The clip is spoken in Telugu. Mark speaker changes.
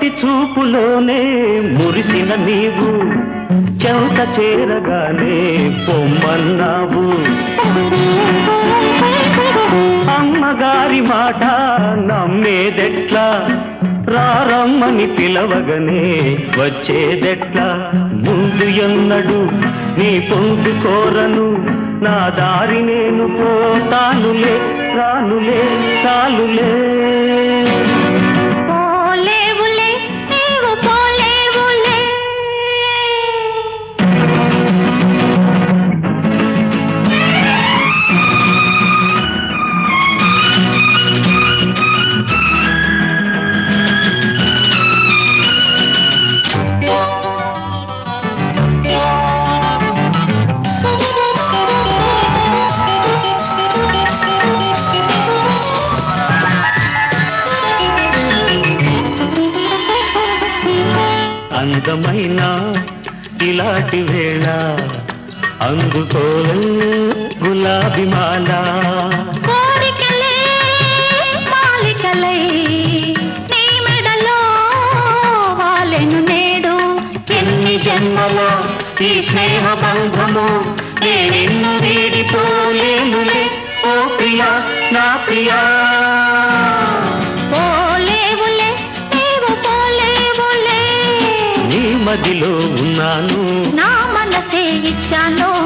Speaker 1: తొలి చూపులోనే మురిసిన నీవు చెంత చేరగానే పొమ్మన్నావు అమ్మగారి మాట నమ్మేదెట్లా రారమ్మని పిలవగనే వచ్చేదెట్లా ముందు ఎన్నడు నీ పొందు కోరను నా దారి నేను పోతానులే రానులే చాలులే
Speaker 2: పోలేవులే నీవు పోలేవులే
Speaker 1: అందమైన ఇలాంటి వేళ అందుకోలే గులాబీ మాల
Speaker 2: కోరికలే మాలికలై నీ మెడలో వాలెను నేడు
Speaker 1: ఎన్ని జన్మల ఈ స్నేహ బంధము నేనెన్ను వీడిపోలేనులే ఓ ప్రియా నా ప్రియా
Speaker 2: పోలేవులే నీవు పోలేవులే
Speaker 1: నీ మదిలో ఉన్నాను
Speaker 2: నా మనసే ఇచ్చాను